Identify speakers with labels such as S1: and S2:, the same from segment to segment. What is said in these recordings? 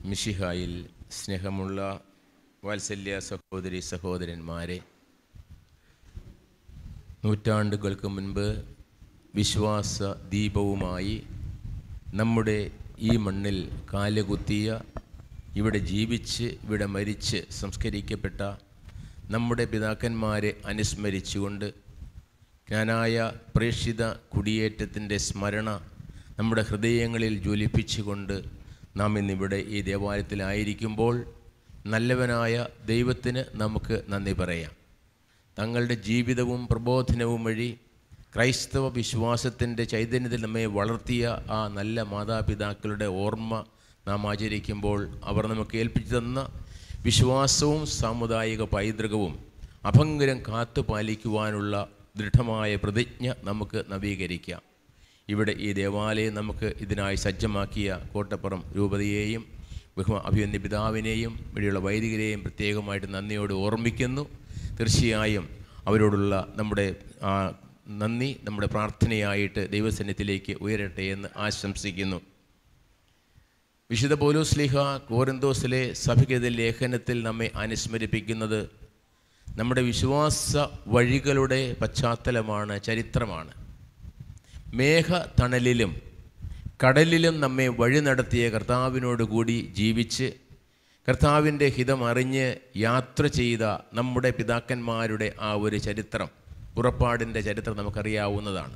S1: മിഷിഹായിൽ സ്നേഹമുള്ള വാത്സല്യ സഹോദരി സഹോദരന്മാരെ നൂറ്റാണ്ടുകൾക്ക് മുൻപ് വിശ്വാസ ദീപവുമായി നമ്മുടെ ഈ മണ്ണിൽ കാലുകുത്തിയ ഇവിടെ ജീവിച്ച് ഇവിടെ മരിച്ച് സംസ്കരിക്കപ്പെട്ട നമ്മുടെ പിതാക്കന്മാരെ അനുസ്മരിച്ചുകൊണ്ട് ജ്ഞാനായ പ്രേക്ഷിത കുടിയേറ്റത്തിൻ്റെ സ്മരണ നമ്മുടെ ഹൃദയങ്ങളിൽ ജ്വലിപ്പിച്ചുകൊണ്ട് നാം ഇന്നിവിടെ ഈ ദേവാലയത്തിലായിരിക്കുമ്പോൾ നല്ലവനായ ദൈവത്തിന് നമുക്ക് നന്ദി പറയാം തങ്ങളുടെ ജീവിതവും പ്രബോധനവും വഴി ക്രൈസ്തവ വിശ്വാസത്തിൻ്റെ ചൈതന്യത്തിൽ നമ്മെ വളർത്തിയ ആ നല്ല മാതാപിതാക്കളുടെ ഓർമ്മ നാം ആചരിക്കുമ്പോൾ അവർ നമുക്ക് ഏൽപ്പിച്ചു തന്ന വിശ്വാസവും സാമുദായിക പൈതൃകവും അഭംഗരം കാത്തുപാലിക്കുവാനുള്ള ദൃഢമായ പ്രതിജ്ഞ നമുക്ക് നവീകരിക്കാം ഇവിടെ ഈ ദേവാലയം നമുക്ക് ഇതിനായി സജ്ജമാക്കിയ കോട്ടപ്പുറം രൂപതയെയും ബഹുമ അഭിവന്യ പിതാവിനെയും ഇവിടെയുള്ള വൈദികരെയും പ്രത്യേകമായിട്ട് നന്ദിയോട് ഓർമ്മിക്കുന്നു തീർച്ചയായും അവരോടുള്ള നമ്മുടെ ആ നന്ദി നമ്മുടെ പ്രാർത്ഥനയായിട്ട് ദൈവസന്നിധിയിലേക്ക് ഉയരട്ടെ എന്ന് ആശംസിക്കുന്നു വിശുദ്ധ പോലോസ്ലിഹ കോരന്തോസിലെ സഭയ്ക്കെതിരെ ലേഖനത്തിൽ നമ്മെ അനുസ്മരിപ്പിക്കുന്നത് നമ്മുടെ വിശ്വാസ വഴികളുടെ പശ്ചാത്തലമാണ് ചരിത്രമാണ് മേഘതണലിലും കടലിലും നമ്മെ വഴി നടത്തിയ കർത്താവിനോട് കൂടി ജീവിച്ച് കർത്താവിൻ്റെ ഹിതം അറിഞ്ഞ് യാത്ര ചെയ്ത നമ്മുടെ പിതാക്കന്മാരുടെ ആ ഒരു ചരിത്രം പുറപ്പാടിൻ്റെ ചരിത്രം നമുക്കറിയാവുന്നതാണ്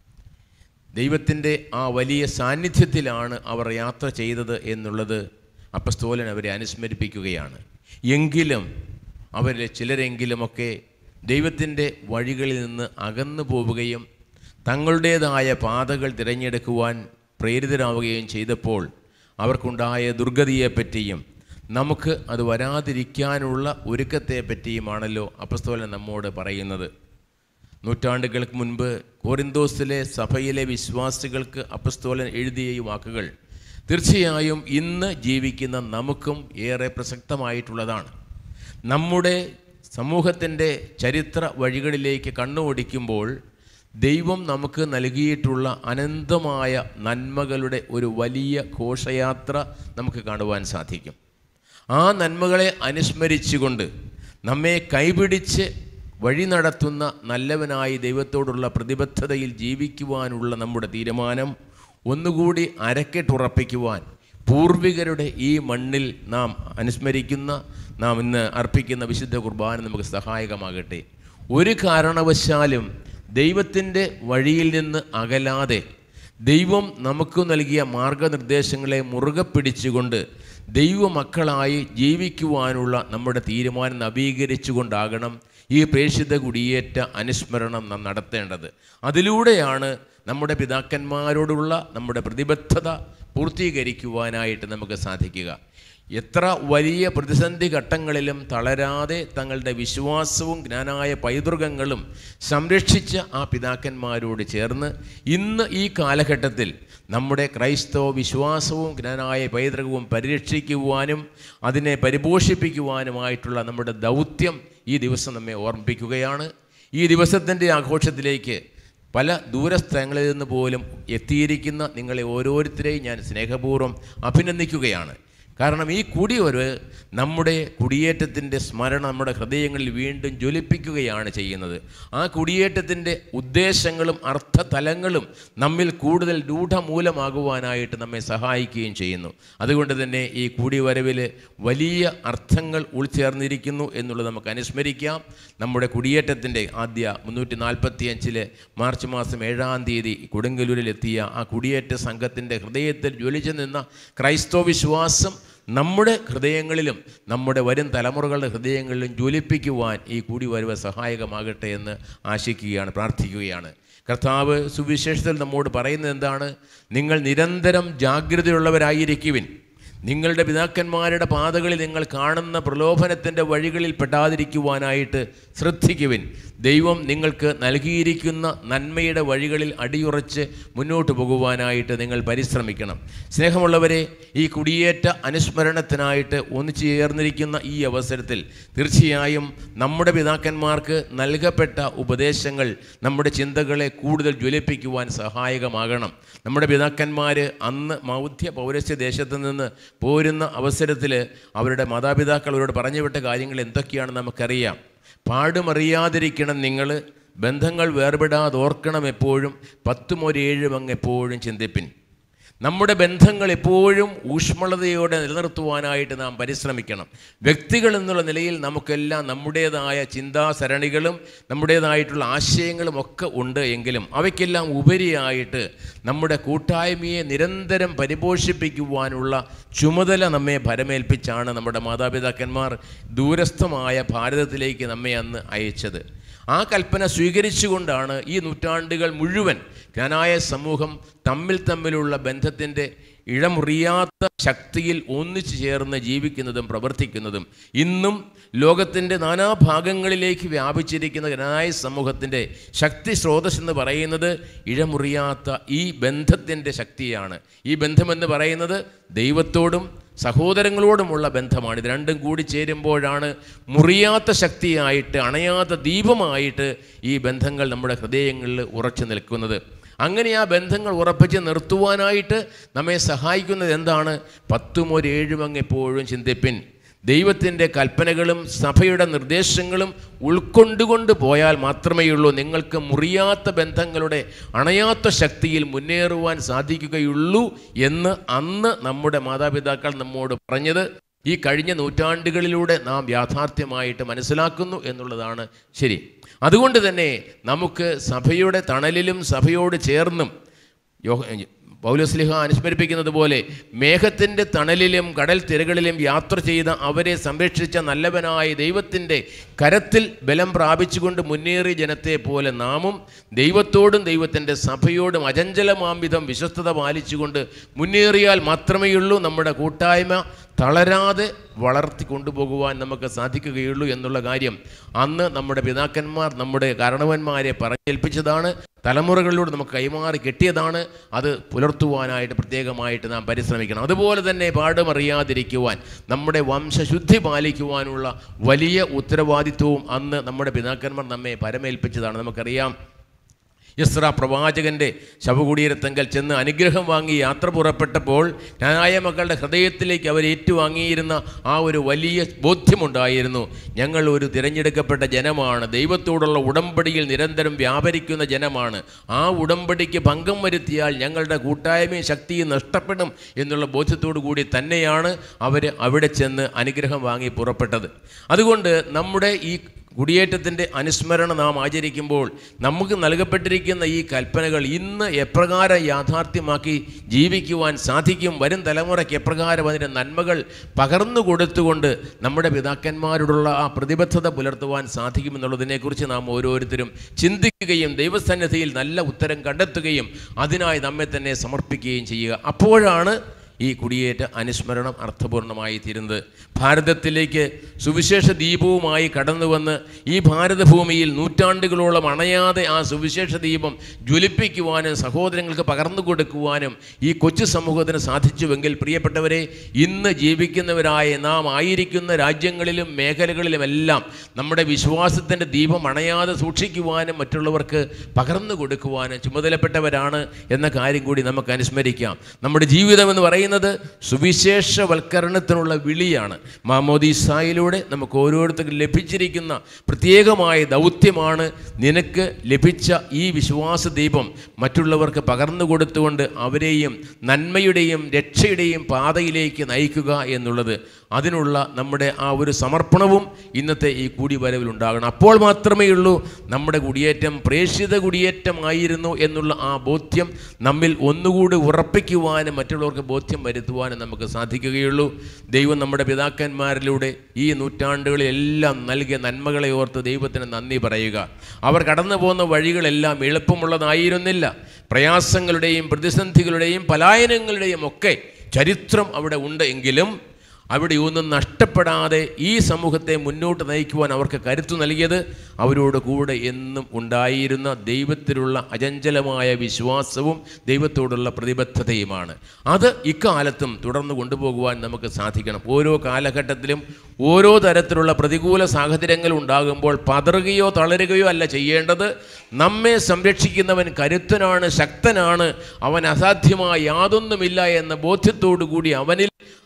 S1: ദൈവത്തിൻ്റെ ആ വലിയ സാന്നിധ്യത്തിലാണ് അവർ യാത്ര ചെയ്തത് എന്നുള്ളത് അപ്പസ്തോലൻ അവരെ അനുസ്മരിപ്പിക്കുകയാണ് എങ്കിലും അവരിൽ ചിലരെങ്കിലുമൊക്കെ ദൈവത്തിൻ്റെ വഴികളിൽ നിന്ന് അകന്നു പോവുകയും തങ്ങളുടേതായ പാതകൾ തിരഞ്ഞെടുക്കുവാൻ പ്രേരിതരാവുകയും ചെയ്തപ്പോൾ അവർക്കുണ്ടായ ദുർഗതിയെപ്പറ്റിയും നമുക്ക് അത് വരാതിരിക്കാനുള്ള ഒരുക്കത്തെ പറ്റിയുമാണല്ലോ അപ്പസ്തോലൻ നമ്മോട് പറയുന്നത് നൂറ്റാണ്ടുകൾക്ക് മുൻപ് കോറിന്തോസിലെ സഭയിലെ വിശ്വാസികൾക്ക് അപ്പസ്തോലൻ എഴുതിയ ഈ വാക്കുകൾ തീർച്ചയായും ഇന്ന് ജീവിക്കുന്ന നമുക്കും ഏറെ പ്രസക്തമായിട്ടുള്ളതാണ് നമ്മുടെ സമൂഹത്തിൻ്റെ ചരിത്ര വഴികളിലേക്ക് കണ്ണുഓടിക്കുമ്പോൾ ദൈവം നമുക്ക് നൽകിയിട്ടുള്ള അനന്തമായ നന്മകളുടെ ഒരു വലിയ ഘോഷയാത്ര നമുക്ക് കാണുവാൻ സാധിക്കും ആ നന്മകളെ അനുസ്മരിച്ചുകൊണ്ട് നമ്മെ കൈപിടിച്ച് വഴി നടത്തുന്ന നല്ലവനായി ദൈവത്തോടുള്ള പ്രതിബദ്ധതയിൽ ജീവിക്കുവാനുള്ള നമ്മുടെ തീരുമാനം ഒന്നുകൂടി അരക്കെട്ടുറപ്പിക്കുവാൻ പൂർവികരുടെ ഈ മണ്ണിൽ നാം അനുസ്മരിക്കുന്ന നാം ഇന്ന് അർപ്പിക്കുന്ന വിശുദ്ധ കുർബാന നമുക്ക് സഹായകമാകട്ടെ ഒരു കാരണവശാലും ദൈവത്തിൻ്റെ വഴിയിൽ നിന്ന് അകലാതെ ദൈവം നമുക്ക് നൽകിയ മാർഗനിർദ്ദേശങ്ങളെ മുറുകെ പിടിച്ചുകൊണ്ട് ദൈവമക്കളായി ജീവിക്കുവാനുള്ള നമ്മുടെ തീരുമാനം നവീകരിച്ചുകൊണ്ടാകണം ഈ പ്രേക്ഷിത കുടിയേറ്റ അനുസ്മരണം നാം നടത്തേണ്ടത് അതിലൂടെയാണ് നമ്മുടെ പിതാക്കന്മാരോടുള്ള നമ്മുടെ പ്രതിബദ്ധത പൂർത്തീകരിക്കുവാനായിട്ട് നമുക്ക് സാധിക്കുക എത്ര വലിയ പ്രതിസന്ധി ഘട്ടങ്ങളിലും തളരാതെ തങ്ങളുടെ വിശ്വാസവും ജ്ഞാനായ പൈതൃകങ്ങളും സംരക്ഷിച്ച ആ പിതാക്കന്മാരോട് ചേർന്ന് ഇന്ന് ഈ കാലഘട്ടത്തിൽ നമ്മുടെ ക്രൈസ്തവ വിശ്വാസവും ജ്ഞാനായ പൈതൃകവും പരിരക്ഷിക്കുവാനും അതിനെ പരിപോഷിപ്പിക്കുവാനുമായിട്ടുള്ള നമ്മുടെ ദൗത്യം ഈ ദിവസം നമ്മെ ഓർമ്മിപ്പിക്കുകയാണ് ഈ ദിവസത്തിൻ്റെ ആഘോഷത്തിലേക്ക് പല ദൂരസ്ഥലങ്ങളിൽ നിന്ന് പോലും എത്തിയിരിക്കുന്ന നിങ്ങളെ ഓരോരുത്തരെയും ഞാൻ സ്നേഹപൂർവ്വം അഭിനന്ദിക്കുകയാണ് കാരണം ഈ കുടിയൊരു നമ്മുടെ കുടിയേറ്റത്തിൻ്റെ സ്മരണ നമ്മുടെ ഹൃദയങ്ങളിൽ വീണ്ടും ജ്വലിപ്പിക്കുകയാണ് ചെയ്യുന്നത് ആ കുടിയേറ്റത്തിൻ്റെ ഉദ്ദേശങ്ങളും അർത്ഥതലങ്ങളും നമ്മിൽ കൂടുതൽ രൂഢമൂലമാകുവാനായിട്ട് നമ്മെ സഹായിക്കുകയും ചെയ്യുന്നു അതുകൊണ്ട് തന്നെ ഈ കൂടിവരവിൽ വലിയ അർത്ഥങ്ങൾ ഉൾച്ചേർന്നിരിക്കുന്നു എന്നുള്ളത് നമുക്ക് അനുസ്മരിക്കാം നമ്മുടെ കുടിയേറ്റത്തിൻ്റെ ആദ്യ മുന്നൂറ്റി നാൽപ്പത്തി അഞ്ചില് മാർച്ച് മാസം ഏഴാം തീയതി കൊടുങ്ങല്ലൂരിലെത്തിയ ആ കുടിയേറ്റ സംഘത്തിൻ്റെ ഹൃദയത്തിൽ ജ്വലിച്ചു നിന്ന ക്രൈസ്തവ വിശ്വാസം നമ്മുടെ ഹൃദയങ്ങളിലും നമ്മുടെ വരും തലമുറകളുടെ ഹൃദയങ്ങളിലും ജ്വലിപ്പിക്കുവാൻ ഈ കൂടി വരവ് സഹായകമാകട്ടെ എന്ന് ആശിക്കുകയാണ് പ്രാർത്ഥിക്കുകയാണ് കർത്താവ് സുവിശേഷത്തിൽ നമ്മോട് പറയുന്നത് എന്താണ് നിങ്ങൾ നിരന്തരം ജാഗ്രതയുള്ളവരായിരിക്കുവിൻ നിങ്ങളുടെ പിതാക്കന്മാരുടെ പാതകളിൽ നിങ്ങൾ കാണുന്ന പ്രലോഭനത്തിൻ്റെ വഴികളിൽ പെടാതിരിക്കുവാനായിട്ട് ശ്രദ്ധിക്കുവിൻ ദൈവം നിങ്ങൾക്ക് നൽകിയിരിക്കുന്ന നന്മയുടെ വഴികളിൽ അടിയുറച്ച് മുന്നോട്ട് പോകുവാനായിട്ട് നിങ്ങൾ പരിശ്രമിക്കണം സ്നേഹമുള്ളവരെ ഈ കുടിയേറ്റ അനുസ്മരണത്തിനായിട്ട് ഒന്നിച്ചു ചേർന്നിരിക്കുന്ന ഈ അവസരത്തിൽ തീർച്ചയായും നമ്മുടെ പിതാക്കന്മാർക്ക് നൽകപ്പെട്ട ഉപദേശങ്ങൾ നമ്മുടെ ചിന്തകളെ കൂടുതൽ ജ്വലിപ്പിക്കുവാൻ സഹായകമാകണം നമ്മുടെ പിതാക്കന്മാർ അന്ന് മൗധ്യ പൗരസ്യ ദേശത്ത് നിന്ന് പോരുന്ന അവസരത്തിൽ അവരുടെ മാതാപിതാക്കൾ അവരോട് പറഞ്ഞു വിട്ട കാര്യങ്ങൾ എന്തൊക്കെയാണെന്ന് നമുക്കറിയാം പാടുമറിയാതിരിക്കണം നിങ്ങൾ ബന്ധങ്ങൾ വേർപെടാതെ ഓർക്കണം എപ്പോഴും പത്തും ഒരു ഏഴും അങ്ങ് എപ്പോഴും ചിന്തിപ്പിൻ നമ്മുടെ ബന്ധങ്ങൾ എപ്പോഴും ഊഷ്മളതയോടെ നിലനിർത്തുവാനായിട്ട് നാം പരിശ്രമിക്കണം വ്യക്തികൾ എന്നുള്ള നിലയിൽ നമുക്കെല്ലാം നമ്മുടേതായ ചിന്താസരണികളും നമ്മുടേതായിട്ടുള്ള ആശയങ്ങളും ഒക്കെ ഉണ്ട് എങ്കിലും അവയ്ക്കെല്ലാം ഉപരിയായിട്ട് നമ്മുടെ കൂട്ടായ്മയെ നിരന്തരം പരിപോഷിപ്പിക്കുവാനുള്ള ചുമതല നമ്മെ ഭരമേൽപ്പിച്ചാണ് നമ്മുടെ മാതാപിതാക്കന്മാർ ദൂരസ്ഥമായ ഭാരതത്തിലേക്ക് നമ്മെ അന്ന് അയച്ചത് ആ കൽപ്പന സ്വീകരിച്ചുകൊണ്ടാണ് ഈ നൂറ്റാണ്ടുകൾ മുഴുവൻ ജ്ഞാനായ സമൂഹം തമ്മിൽ തമ്മിലുള്ള ബന്ധത്തിൻ്റെ ഇഴമുറിയാത്ത ശക്തിയിൽ ഒന്നിച്ചു ചേർന്ന് ജീവിക്കുന്നതും പ്രവർത്തിക്കുന്നതും ഇന്നും ലോകത്തിൻ്റെ നാനാഭാഗങ്ങളിലേക്ക് വ്യാപിച്ചിരിക്കുന്ന ജ്ഞാനായ സമൂഹത്തിൻ്റെ ശക്തി സ്രോതസ് എന്ന് പറയുന്നത് ഇഴമുറിയാത്ത ഈ ബന്ധത്തിൻ്റെ ശക്തിയാണ് ഈ ബന്ധമെന്ന് പറയുന്നത് ദൈവത്തോടും സഹോദരങ്ങളോടുമുള്ള ബന്ധമാണ് ഇത് രണ്ടും കൂടി ചേരുമ്പോഴാണ് മുറിയാത്ത ശക്തിയായിട്ട് അണയാത്ത ദീപമായിട്ട് ഈ ബന്ധങ്ങൾ നമ്മുടെ ഹൃദയങ്ങളിൽ ഉറച്ചു നിൽക്കുന്നത് അങ്ങനെ ആ ബന്ധങ്ങൾ ഉറപ്പിച്ച് നിർത്തുവാനായിട്ട് നമ്മെ സഹായിക്കുന്നത് എന്താണ് പത്തും ഒരു ഏഴും അങ്ങ് എപ്പോഴും ചിന്തിപ്പിൻ ദൈവത്തിൻ്റെ കൽപ്പനകളും സഭയുടെ നിർദ്ദേശങ്ങളും ഉൾക്കൊണ്ടുകൊണ്ട് പോയാൽ മാത്രമേ ഉള്ളൂ നിങ്ങൾക്ക് മുറിയാത്ത ബന്ധങ്ങളുടെ അണയാത്ത ശക്തിയിൽ മുന്നേറുവാൻ സാധിക്കുകയുള്ളൂ എന്ന് അന്ന് നമ്മുടെ മാതാപിതാക്കൾ നമ്മോട് പറഞ്ഞത് ഈ കഴിഞ്ഞ നൂറ്റാണ്ടുകളിലൂടെ നാം യാഥാർത്ഥ്യമായിട്ട് മനസ്സിലാക്കുന്നു എന്നുള്ളതാണ് ശരി അതുകൊണ്ട് തന്നെ നമുക്ക് സഭയുടെ തണലിലും സഭയോട് ചേർന്നും യോ പൗലോസ്ലിഹ അനുസ്മരിപ്പിക്കുന്നത് പോലെ മേഘത്തിൻ്റെ തണലിലും കടൽ തിരകളിലും യാത്ര ചെയ്ത അവരെ സംരക്ഷിച്ച നല്ലവനായ ദൈവത്തിൻ്റെ കരത്തിൽ ബലം പ്രാപിച്ചുകൊണ്ട് മുന്നേറിയ ജനത്തെ പോലെ നാമും ദൈവത്തോടും ദൈവത്തിൻ്റെ സഭയോടും അചഞ്ചലമാംവിധം വിശ്വസ്തത പാലിച്ചുകൊണ്ട് മുന്നേറിയാൽ മാത്രമേയുള്ളൂ നമ്മുടെ കൂട്ടായ്മ തളരാതെ വളർത്തി കൊണ്ടുപോകുവാൻ നമുക്ക് സാധിക്കുകയുള്ളൂ എന്നുള്ള കാര്യം അന്ന് നമ്മുടെ പിതാക്കന്മാർ നമ്മുടെ കാരണവന്മാരെ പറഞ്ഞേൽപ്പിച്ചതാണ് തലമുറകളിലൂടെ നമുക്ക് കൈമാറി കിട്ടിയതാണ് അത് പുലർത്തുവാനായിട്ട് പ്രത്യേകമായിട്ട് നാം പരിശ്രമിക്കണം അതുപോലെ തന്നെ പാടുമറിയാതിരിക്കുവാൻ നമ്മുടെ വംശശുദ്ധി പാലിക്കുവാനുള്ള വലിയ ഉത്തരവാദിത്വവും അന്ന് നമ്മുടെ പിതാക്കന്മാർ നമ്മെ പരമേൽപ്പിച്ചതാണ് നമുക്കറിയാം ഇസ്ര പ്രവാചകൻ്റെ ശവകുടീരത്തങ്കൽ ചെന്ന് അനുഗ്രഹം വാങ്ങി യാത്ര പുറപ്പെട്ടപ്പോൾ ജ്ഞാനായ മക്കളുടെ ഹൃദയത്തിലേക്ക് അവർ ഏറ്റുവാങ്ങിയിരുന്ന ആ ഒരു വലിയ ബോധ്യമുണ്ടായിരുന്നു ഞങ്ങൾ ഒരു തിരഞ്ഞെടുക്കപ്പെട്ട ജനമാണ് ദൈവത്തോടുള്ള ഉടമ്പടിയിൽ നിരന്തരം വ്യാപരിക്കുന്ന ജനമാണ് ആ ഉടമ്പടിക്ക് ഭംഗം വരുത്തിയാൽ ഞങ്ങളുടെ കൂട്ടായ്മയും ശക്തിയും നഷ്ടപ്പെടും എന്നുള്ള ബോധ്യത്തോടു കൂടി തന്നെയാണ് അവർ അവിടെ ചെന്ന് അനുഗ്രഹം വാങ്ങി പുറപ്പെട്ടത് അതുകൊണ്ട് നമ്മുടെ ഈ കുടിയേറ്റത്തിൻ്റെ അനുസ്മരണം നാം ആചരിക്കുമ്പോൾ നമുക്ക് നൽകപ്പെട്ടിരിക്കുന്ന ഈ കൽപ്പനകൾ ഇന്ന് എപ്രകാരം യാഥാർത്ഥ്യമാക്കി ജീവിക്കുവാൻ സാധിക്കും വരും തലമുറയ്ക്ക് എപ്രകാരം അതിൻ്റെ നന്മകൾ പകർന്നു കൊടുത്തുകൊണ്ട് നമ്മുടെ പിതാക്കന്മാരോടുള്ള ആ പ്രതിബദ്ധത പുലർത്തുവാൻ സാധിക്കുമെന്നുള്ളതിനെക്കുറിച്ച് നാം ഓരോരുത്തരും ചിന്തിക്കുകയും ദൈവസന്നിധിയിൽ നല്ല ഉത്തരം കണ്ടെത്തുകയും അതിനായി നമ്മെ തന്നെ സമർപ്പിക്കുകയും ചെയ്യുക അപ്പോഴാണ് ഈ കുടിയേറ്റ അനുസ്മരണം അർത്ഥപൂർണമായി തീരുന്നത് ഭാരതത്തിലേക്ക് സുവിശേഷ ദീപവുമായി കടന്നു വന്ന് ഈ ഭാരതഭൂമിയിൽ നൂറ്റാണ്ടുകളോളം അണയാതെ ആ സുവിശേഷ ദീപം ജ്വലിപ്പിക്കുവാനും സഹോദരങ്ങൾക്ക് പകർന്നു കൊടുക്കുവാനും ഈ കൊച്ചു സമൂഹത്തിന് സാധിച്ചുവെങ്കിൽ പ്രിയപ്പെട്ടവരെ ഇന്ന് ജീവിക്കുന്നവരായ നാം ആയിരിക്കുന്ന രാജ്യങ്ങളിലും മേഖലകളിലുമെല്ലാം നമ്മുടെ വിശ്വാസത്തിൻ്റെ ദീപം അണയാതെ സൂക്ഷിക്കുവാനും മറ്റുള്ളവർക്ക് പകർന്നു കൊടുക്കുവാനും ചുമതലപ്പെട്ടവരാണ് എന്ന കാര്യം കൂടി നമുക്ക് അനുസ്മരിക്കാം നമ്മുടെ ജീവിതം എന്ന് പറയുന്നത് സുവിശേഷവൽക്കരണത്തിനുള്ള വിളിയാണ് മാമോദീസായിലൂടെ നമുക്ക് ഓരോരുത്തർക്കും ലഭിച്ചിരിക്കുന്ന പ്രത്യേകമായ ദൗത്യമാണ് നിനക്ക് ലഭിച്ച ഈ വിശ്വാസ ദീപം മറ്റുള്ളവർക്ക് പകർന്നു കൊടുത്തുകൊണ്ട് അവരെയും നന്മയുടെയും രക്ഷയുടെയും പാതയിലേക്ക് നയിക്കുക എന്നുള്ളത് അതിനുള്ള നമ്മുടെ ആ ഒരു സമർപ്പണവും ഇന്നത്തെ ഈ കൂടിവരവിൽ ഉണ്ടാകണം അപ്പോൾ മാത്രമേ ഉള്ളൂ നമ്മുടെ കുടിയേറ്റം പ്രേക്ഷിത കുടിയേറ്റമായിരുന്നു എന്നുള്ള ആ ബോധ്യം നമ്മിൽ ഒന്നുകൂടി ഉറപ്പിക്കുവാനും മറ്റുള്ളവർക്ക് ബോധ്യം വരുത്തുവാനും നമുക്ക് സാധിക്കുകയുള്ളൂ ദൈവം നമ്മുടെ പിതാക്കന്മാരിലൂടെ ഈ നൂറ്റാണ്ടുകളിൽ എല്ലാം നൽകിയ നന്മകളെ ഓർത്ത് ദൈവത്തിന് നന്ദി പറയുക അവർ കടന്നു പോകുന്ന വഴികളെല്ലാം എളുപ്പമുള്ളതായിരുന്നില്ല പ്രയാസങ്ങളുടെയും പ്രതിസന്ധികളുടെയും പലായനങ്ങളുടെയും ഒക്കെ ചരിത്രം അവിടെ ഉണ്ട് എങ്കിലും അവിടെ ഒന്നും നഷ്ടപ്പെടാതെ ഈ സമൂഹത്തെ മുന്നോട്ട് നയിക്കുവാൻ അവർക്ക് കരുത്തു നൽകിയത് അവരോട് കൂടെ എന്നും ഉണ്ടായിരുന്ന ദൈവത്തിലുള്ള അചഞ്ചലമായ വിശ്വാസവും ദൈവത്തോടുള്ള പ്രതിബദ്ധതയുമാണ് അത് ഇക്കാലത്തും തുടർന്ന് കൊണ്ടുപോകുവാൻ നമുക്ക് സാധിക്കണം ഓരോ കാലഘട്ടത്തിലും ഓരോ തരത്തിലുള്ള പ്രതികൂല സാഹചര്യങ്ങൾ ഉണ്ടാകുമ്പോൾ പതറുകയോ തളരുകയോ അല്ല ചെയ്യേണ്ടത് നമ്മെ സംരക്ഷിക്കുന്നവൻ കരുത്തനാണ് ശക്തനാണ് അവൻ അസാധ്യമായ യാതൊന്നുമില്ല എന്ന ബോധ്യത്തോടു കൂടി അവനിൽ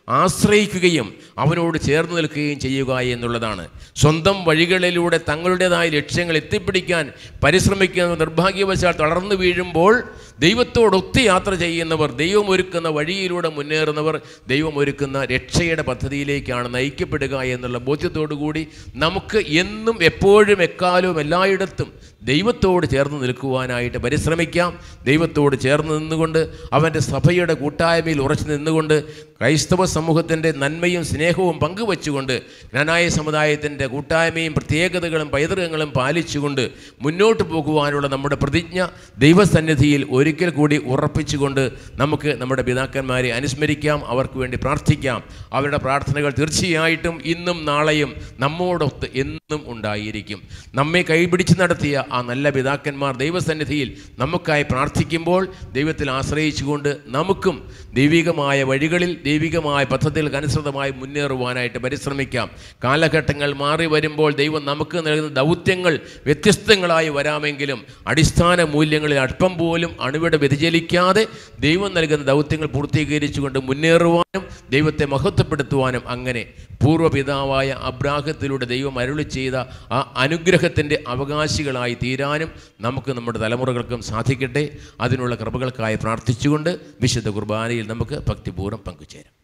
S1: ആശ്രയിക്കുകയും അവനോട് ചേർന്ന് നിൽക്കുകയും ചെയ്യുക എന്നുള്ളതാണ് സ്വന്തം വഴികളിലൂടെ തങ്ങളുടേതായ ലക്ഷ്യങ്ങൾ എത്തിപ്പിടിക്കാൻ പരിശ്രമിക്കുന്ന നിർഭാഗ്യവശാൽ തളർന്നു വീഴുമ്പോൾ ദൈവത്തോടൊത്ത് യാത്ര ചെയ്യുന്നവർ ദൈവം ഒരുക്കുന്ന വഴിയിലൂടെ മുന്നേറുന്നവർ ദൈവം ഒരുക്കുന്ന രക്ഷയുടെ പദ്ധതിയിലേക്കാണ് നയിക്കപ്പെടുക എന്നുള്ള ബോധ്യത്തോടു കൂടി നമുക്ക് എന്നും എപ്പോഴും എക്കാലവും എല്ലായിടത്തും ദൈവത്തോട് ചേർന്ന് നിൽക്കുവാനായിട്ട് പരിശ്രമിക്കാം ദൈവത്തോട് ചേർന്ന് നിന്നുകൊണ്ട് അവൻ്റെ സഭയുടെ കൂട്ടായ്മയിൽ ഉറച്ചു നിന്നുകൊണ്ട് ക്രൈസ്തവ സമൂഹത്തിൻ്റെ നന്മയും സ്നേഹവും പങ്കുവച്ചുകൊണ്ട് ജ്ഞാനായ സമുദായത്തിൻ്റെ കൂട്ടായ്മയും പ്രത്യേകതകളും പൈതൃകങ്ങളും പാലിച്ചുകൊണ്ട് മുന്നോട്ട് പോകുവാനുള്ള നമ്മുടെ പ്രതിജ്ഞ ദൈവസന്നിധിയിൽ ഒരിക്കൽ കൂടി ഉറപ്പിച്ചുകൊണ്ട് നമുക്ക് നമ്മുടെ പിതാക്കന്മാരെ അനുസ്മരിക്കാം അവർക്ക് വേണ്ടി പ്രാർത്ഥിക്കാം അവരുടെ പ്രാർത്ഥനകൾ തീർച്ചയായിട്ടും ഇന്നും നാളെയും നമ്മോടൊത്ത് എന്നും ഉണ്ടായിരിക്കും നമ്മെ കൈപിടിച്ച് നടത്തിയ ആ നല്ല പിതാക്കന്മാർ ദൈവസന്നിധിയിൽ നമുക്കായി പ്രാർത്ഥിക്കുമ്പോൾ ദൈവത്തിൽ ആശ്രയിച്ചുകൊണ്ട് നമുക്കും ദൈവികമായ വഴികളിൽ ദൈവികമായ പദ്ധതികൾക്ക് അനുസൃതമായി മുന്നേറുവാനായിട്ട് പരിശ്രമിക്കാം കാലഘട്ടങ്ങൾ മാറി വരുമ്പോൾ ദൈവം നമുക്ക് നൽകുന്ന ദൗത്യങ്ങൾ വ്യത്യസ്തങ്ങളായി വരാമെങ്കിലും അടിസ്ഥാന മൂല്യങ്ങളിൽ അല്പം പോലും അണുവിടെ വ്യതിചലിക്കാതെ ദൈവം നൽകുന്ന ദൗത്യങ്ങൾ പൂർത്തീകരിച്ചുകൊണ്ട് മുന്നേറുവാനും ദൈവത്തെ മഹത്വപ്പെടുത്തുവാനും അങ്ങനെ പൂർവ്വപിതാവായ അബ്രാഹത്തിലൂടെ ദൈവം അരുളി ചെയ്ത ആ അനുഗ്രഹത്തിൻ്റെ അവകാശികളായി തീരാനും നമുക്ക് നമ്മുടെ തലമുറകൾക്കും സാധിക്കട്ടെ അതിനുള്ള കൃപകൾക്കായി പ്രാർത്ഥിച്ചുകൊണ്ട് വിശുദ്ധ കുർബാനയിൽ നമുക്ക് ഭക്തിപൂർവ്വം പങ്കുചേരാം